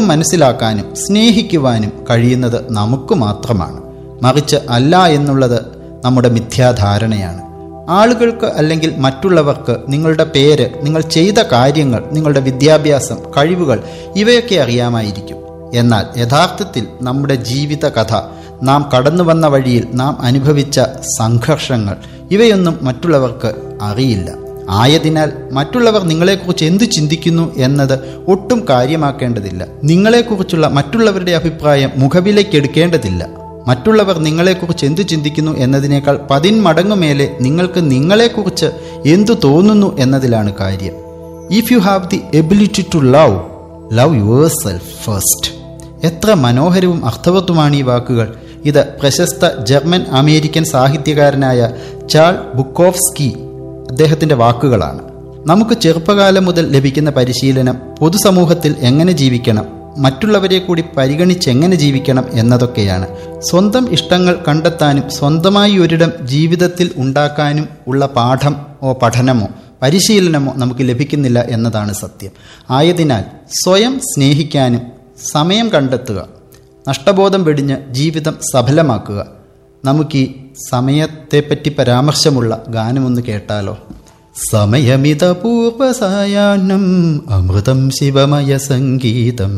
മനസ്സിലാക്കാനും സ്നേഹിക്കുവാനും കഴിയുന്നത് നമുക്ക് മാത്രമാണ് മറിച്ച് അല്ല എന്നുള്ളത് നമ്മുടെ മിഥ്യാധാരണയാണ് ആളുകൾക്ക് അല്ലെങ്കിൽ മറ്റുള്ളവർക്ക് നിങ്ങളുടെ പേര് നിങ്ങൾ ചെയ്ത കാര്യങ്ങൾ നിങ്ങളുടെ വിദ്യാഭ്യാസം കഴിവുകൾ ഇവയൊക്കെ അറിയാമായിരിക്കും എന്നാൽ യഥാർത്ഥത്തിൽ നമ്മുടെ ജീവിത കഥ നാം കടന്നു വന്ന വഴിയിൽ നാം അനുഭവിച്ച സംഘർഷങ്ങൾ ഇവയൊന്നും മറ്റുള്ളവർക്ക് അറിയില്ല ആയതിനാൽ മറ്റുള്ളവർ നിങ്ങളെക്കുറിച്ച് എന്തു ചിന്തിക്കുന്നു എന്നത് ഒട്ടും കാര്യമാക്കേണ്ടതില്ല നിങ്ങളെക്കുറിച്ചുള്ള മറ്റുള്ളവരുടെ അഭിപ്രായം മുഖവിലേക്കെടുക്കേണ്ടതില്ല മറ്റുള്ളവർ നിങ്ങളെക്കുറിച്ച് എന്തു ചിന്തിക്കുന്നു എന്നതിനേക്കാൾ പതിന്മടങ്ങു മേലെ നിങ്ങൾക്ക് നിങ്ങളെക്കുറിച്ച് എന്തു തോന്നുന്നു എന്നതിലാണ് കാര്യം if you have the ability to love love yourself first എത്ര മനോഹരവും അർത്ഥവത്തുമാണ് ഈ വാക്കുകൾ ഇത് പ്രശസ്ത ജർമ്മൻ അമേരിക്കൻ സാഹിത്യകാരനായ ചാൾ ബുക്കോവ്സ്കി അദ്ദേഹത്തിൻ്റെ വാക്കുകളാണ് നമുക്ക് ചെറുപ്പകാലം മുതൽ ലഭിക്കുന്ന പരിശീലനം പൊതുസമൂഹത്തിൽ എങ്ങനെ ജീവിക്കണം മറ്റുള്ളവരെ കൂടി പരിഗണിച്ച് എങ്ങനെ ജീവിക്കണം എന്നതൊക്കെയാണ് സ്വന്തം ഇഷ്ടങ്ങൾ കണ്ടെത്താനും സ്വന്തമായി ഒരിടം ജീവിതത്തിൽ ഉണ്ടാക്കാനും ഉള്ള പാഠം ഓ പഠനമോ പരിശീലനമോ നമുക്ക് ലഭിക്കുന്നില്ല എന്നതാണ് സത്യം ആയതിനാൽ സ്വയം സ്നേഹിക്കാനും സമയം കണ്ടെത്തുക നഷ്ടബോധം വെടിഞ്ഞ് ജീവിതം സഫലമാക്കുക നമുക്ക് ഈ സമയത്തെപ്പറ്റി പരാമർശമുള്ള ഗാനമൊന്ന് കേട്ടാലോ സമയമിത പൂർവസായാഹ്നം അമൃതം ശിവമയ സംഗീതം